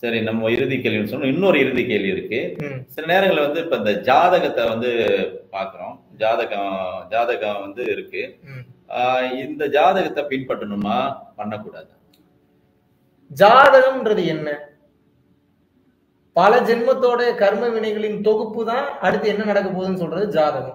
சரி நம்ம இறுதி கேள்வின்னு சொன்னோம் இன்னொரு இறுதி கேள்வி இருக்கு ம். சில நேரங்கள்ல வந்து இப்ப இந்த ஜாதகத்தை வந்து பாக்குறோம் ஜாதகம் ஜாதகம் வந்து இருக்கு ம். ஆஹ் இந்த ஜாதகத்தை பின்பற்றணுமா பண்ணக்கூடாது ஜாதகம்ன்றது என்ன பல ஜென்மத்தோட கர்ம வினைகளின் தொகுப்பு தான் அடுத்து என்ன நடக்க போகுதுன்னு சொல்றது ஜாதகம்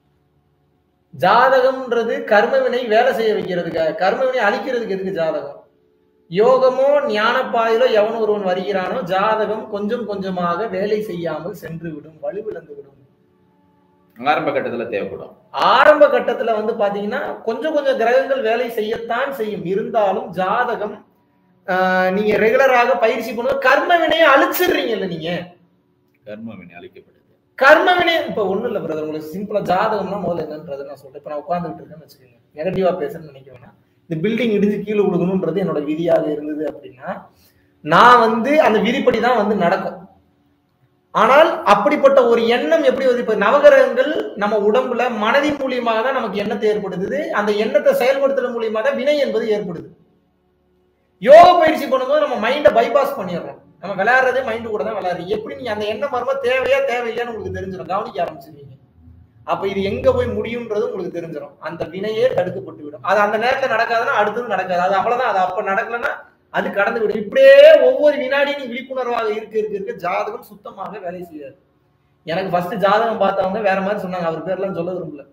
ஜாதகம்ன்றது கர்ம வினை வேலை செய்ய வைக்கிறதுக்காக கர்ம வினை அழிக்கிறதுக்கு எதுக்கு ஜாதகம் யோகமோ ஞானப்பாயிலோ எவன் ஒருவன் வருகிறானோ ஜாதகம் கொஞ்சம் கொஞ்சமாக வேலை செய்யாமல் சென்று விடும் வலுவிழந்து விடும் ஆரம்ப கட்டத்துல தேவைப்படும் ஆரம்ப கட்டத்துல வந்து பாத்தீங்கன்னா கொஞ்சம் கொஞ்சம் கிரகங்கள் வேலை செய்யத்தான் செய்யும் இருந்தாலும் ஜாதகம் ஆஹ், நீங்க ரெகுலராக பயிற்சி பண்ணும்போது கர்ம வினையை அழிச்சிடுறீங்கல்ல நீங்க கர்ம வினை அழிக்கப்படுது கர்ம வினை இப்ப ஒண்ணும் இல்ல பிரதர் உங்களுக்கு சிம்பிளா ஜாதகம்னா முதல்ல என்னன்றது நான் சொல்றேன் இப்ப நான் உட்கார்ந்துட்டு இருக்கேன்னு வச்சுக்கோங்க நெகட்டிவா பேசுறேன்னு நினைக்க வேணாம் இந்த பில்டிங் இடிஞ்சு கீழே விழுகணும்ன்றது என்னோட விதியாக இருந்தது அப்படின்னா நான் வந்து அந்த விதிப்படி தான் வந்து நடக்கும் ஆனால் அப்படிப்பட்ட ஒரு எண்ணம் எப்படி வருது இப்ப நவகிரகங்கள் நம்ம உடம்புல மனதின் மூலியமாக தான் நமக்கு எண்ணத்தை ஏற்படுத்துது அந்த எண்ணத்தை செயல்படுத்துறது மூலியமா தான் வினை என்பது ஏற்படுது யோக பயிற்சி பண்ணும்போது நம்ம மைண்டை பைபாஸ் பண்ணிடுறோம் நம்ம விளையாடுறதே மைண்டு கூட தான் விளையாடுறீங்க எப்படி நீங்க அந்த எண்ணம் வரும்போது தேவையா தேவையில்லையான்னு உங்களுக்கு தெரிஞ்சிடும் கவனிக்க ஆரம்பிச்சிருவீங்க அப்ப இது எங்க போய் முடியும்ன்றது உங்களுக்கு தெரிஞ்சிடும் அந்த வினையே தடுக்கப்பட்டு விடும் அது அந்த நேரத்துல நடக்காதுன்னா அடுத்தது நடக்காது அது அவ்வளவுதான் அது அப்ப நடக்கலன்னா அது கடந்து விடும் இப்படியே ஒவ்வொரு வினாடியும் நீ விழிப்புணர்வாக இருக்க இருக்க இருக்க ஜாதகம் சுத்தமாக வேலை செய்யாது எனக்கு ஃபர்ஸ்ட் ஜாதகம் பார்த்தவங்க வேற மாதிரி சொன்னாங்க அவர் பேர்லாம் சொல்ல விரும்பல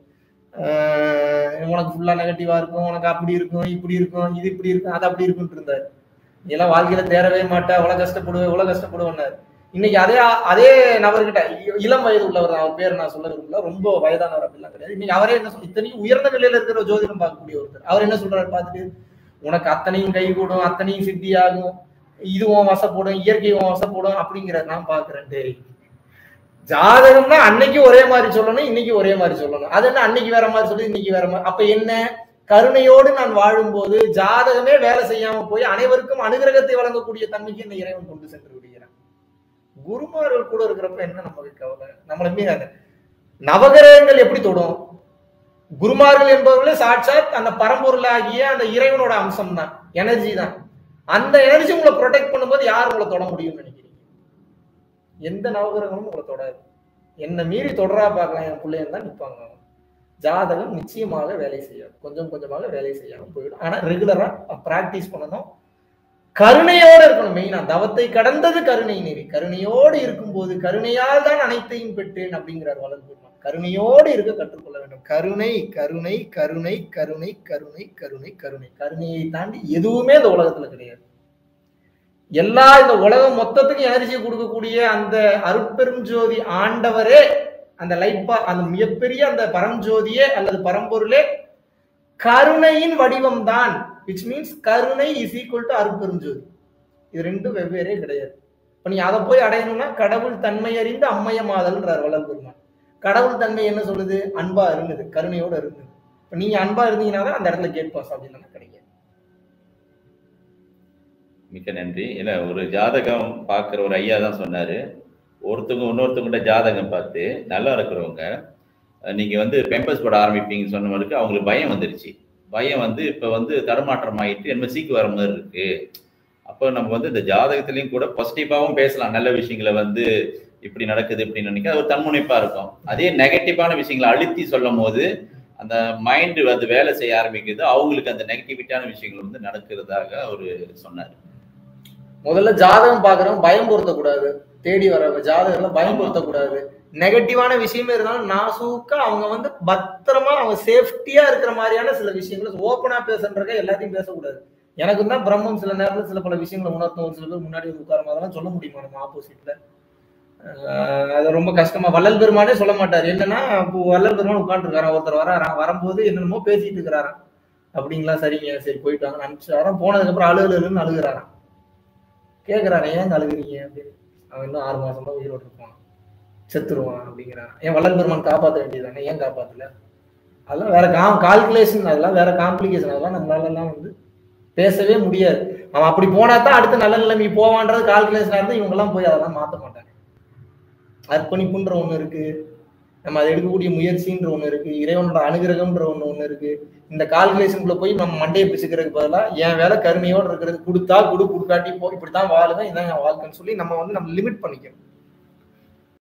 ஆஹ் உனக்கு ஃபுல்லா நெகட்டிவா இருக்கும் உனக்கு அப்படி இருக்கும் இப்படி இருக்கும் இது இப்படி இருக்கும் அது அப்படி இருக்கும்னு இருந்தாரு நீ எல்லாம் வாழ்க்கையில தேரவே மாட்டா இவ்வளவு கஷ்டப்படுவேன் இவ்வளவு கஷ்டப்படுவேன்னாரு இன்னைக்கு அதே அதே நபர்கிட்ட இ- இளம் வயது உள்ளவர் தான் அவர் பேர் நான் சொல்ல விரும்பல ரொம்ப வயதானவர் அப்படிலாம் கிடையாது இன்னைக்கு அவரே என்ன சொல் இத்தனையும் உயர்ந்த நிலையில இருக்கிற ஜோதிடம் பார்க்கக்கூடிய ஒருத்தர் அவர் என்ன சொல்றாரு பார்த்துட்டு உனக்கு அத்தனையும் கைகூடும் அத்தனையும் சித்தியாகும் இது உன் வசப்படும் இயற்கை உன் வசப்படும் அப்படிங்கிறத நான் பாக்குறேன் டேய் ஜாதகம்னா அன்னைக்கு ஒரே மாதிரி சொல்லணும் இன்னைக்கு ஒரே மாதிரி சொல்லணும் அது என்ன அன்னைக்கு வேற மாதிரி சொல்லி இன்னைக்கு வேற மாதிரி அப்ப என்ன கருணையோடு நான் வாழும்போது ஜாதகமே வேலை செய்யாம போய் அனைவருக்கும் அனுகிரகத்தை வழங்கக்கூடிய தன்மைக்கு இந்த இறைவன் கொண்டு சென்று விடுகிறான் குருமார்கள் கூட இருக்கிறப்ப என்ன நமக்கு கவலை நம்மள மீறி அந்த நவகிரகங்கள் எப்படி தொடும் குருமார்கள் என்பவர்களே சாட்சாத் அந்த பரம்பொருளாகிய அந்த இறைவனோட அம்சம் தான் எனர்ஜி தான் அந்த எனர்ஜி உங்களை ப்ரொடெக்ட் பண்ணும்போது யார் உங்களை தொட முடியும்னு நினைக்கிறீங்க எந்த நவகிரகமும் உங்களை தொடாது என்ன மீறி தொடரா பார்க்கலாம் என் பிள்ளைங்க தான் நிற்பாங்க ஜாதகம் நிச்சயமாக வேலை செய்யாது கொஞ்சம் கொஞ்சமாக வேலை செய்யாம போயிடும் ஆனா ரெகுலரா பிராக்டிஸ் பண்ணணும் கருணையோடு இருக்கணும் மெயினா தவத்தை கடந்தது கருணை நெறி கருணையோடு இருக்கும்போது கருணையால் தான் அனைத்தையும் பெற்றேன் அப்படிங்கிறார் வளர் பெருமான் கருணையோடு இருக்க கற்றுக்கொள்ள வேண்டும் கருணை கருணை கருணை கருணை கருணை கருணை கருணை கருணையை தாண்டி எதுவுமே இந்த உலகத்துல கிடையாது எல்லா இந்த உலகம் மொத்தத்துக்கும் எனர்ஜி கொடுக்கக்கூடிய அந்த அருட்பெரும் ஜோதி ஆண்டவரே அந்த லைட் அந்த மிகப்பெரிய அந்த பரஞ்சோதியே அல்லது பரம்பொருளே கருணையின் வடிவம் தான் விச் மீன்ஸ் கருணை இஸ் ஈக்குவல் டு அருட்பெருஞ்சோதி இது ரெண்டும் வெவ்வேறே கிடையாது இப்ப நீ அதை போய் அடையணும்னா கடவுள் தன்மை அறிந்து அம்மையமாதல்ன்றார் வளர் பெருமான் கடவுள் தன்மை என்ன சொல்லுது அன்பா இருந்தது கருணையோட இருந்தது இப்ப நீங்க அன்பா இருந்தீங்கன்னா தான் அந்த இடத்துல கேட் பாஸ் அப்படின்னு கிடைக்காது மிக்க நன்றி இல்ல ஒரு ஜாதகம் பார்க்குற ஒரு ஐயா தான் சொன்னாரு ஒருத்தவங்க இன்னொருத்தவங்கள்ட்ட ஜாதகம் பார்த்து நல்லா இருக்கிறவங்க அஹ், நீங்க வந்து பெம்பஸ் போட ஆரம்பிப்பீங்கன்னு சொன்ன மாதிரி அவங்களுக்கு பயம் வந்துருச்சு பயம் வந்து இப்ப வந்து தடுமாற்றம் ஆயிட்டு என்ன சீக்கு வர மாதிரி இருக்கு அப்போ நம்ம வந்து இந்த ஜாதகத்திலையும் கூட பாசிட்டிவாகவும் பேசலாம் நல்ல விஷயங்களை வந்து இப்படி நடக்குது இப்படி நினைக்க அது ஒரு தன்முனைப்பா இருக்கும் அதே நெகட்டிவான விஷயங்களை அழுத்தி சொல்லும் போது அந்த மைண்டு வந்து வேலை செய்ய ஆரம்பிக்குது அவங்களுக்கு அந்த நெகட்டிவிட்டியான விஷயங்கள் வந்து நடக்கிறதாக அவர் சொன்னார் முதல்ல ஜாதகம் பாக்குறவங்க பயம் பொருத்தக்கூடாது தேடி வர ஜாதகத்துல பயம் பொருத்தக்கூடாது நெகட்டிவான விஷயமே இருந்தாலும் நாசூக்கா அவங்க வந்து பத்திரமா அவங்க சேஃப்டியா இருக்கிற மாதிரியான சில விஷயங்களை ஓப்பனா பேசுன்றக்க எல்லாத்தையும் பேசக்கூடாது எனக்கு தான் பிரம்மம் சில நேரத்துல சில பல விஷயங்களை உணர்த்தும் ஒரு சில பேர் முன்னாடி வந்து உட்காரம் அதெல்லாம் சொல்ல முடியுமா நம்ம ஆப்போசிட்ல அது ரொம்ப கஷ்டமா வள்ளல் பெருமானே சொல்ல மாட்டாரு என்னன்னா இப்போ வள்ளல் பெருமான் உட்காந்துருக்காராம் ஒருத்தர் வராராம் வரும்போது என்னென்னமோ பேசிட்டு இருக்கிறாராம் அப்படிங்களா சரிங்க சரி போயிட்டு வாங்க அனுப்பிச்சாராம் போனதுக்கு அப்புறம் அழுகு அழுகுன்னு அழுகுறாராம் கேக்குறாரு ஏன் அழுகுறீங்க அப்படின்னு அவன் இன்னும் ஆறு மாசம் தான் உயிரோடு இருப்பான் செத்துருவான் அப்படிங்கிறான் ஏன் வள்ளல் பெருமான் காப்பாற்ற வேண்டியதானே ஏன் காப்பாத்தல அதெல்லாம் வேற காம் கால்குலேஷன் அதெல்லாம் வேற காம்ப்ளிகேஷன் அதெல்லாம் நம்மளால எல்லாம் வந்து பேசவே முடியாது அவன் அப்படி போனா தான் அடுத்த நல்ல நிலைமை போவான்றது கால்குலேஷனா இருந்தா இவங்க எல்லாம் போய் அதெல்லாம் மாத்த மாட்டாங்க அர்ப்பணிப்புன்ற ஒண்ணு இருக்கு நம்ம அதை எடுக்கக்கூடிய முயற்சின்ற ஒண்ணு இருக்கு இறைவனோட அனுகிரகம்ன்ற ஒண்ணு ஒண்ணு இருக்கு இந்த கால்குலேஷனுக்குள்ள போய் நம்ம மண்டையை பிசுக்கிறதுக்கு பதிலா என் வேலை கருமையோட இருக்கிறது கொடுத்தா கொடு கொடுக்காட்டி போ இப்படித்தான் வாழுவேன் இதான் என் வாழ்க்கைன்னு சொல்லி நம்ம வந்து நம்ம லிமிட் பண்ணிக்கணும்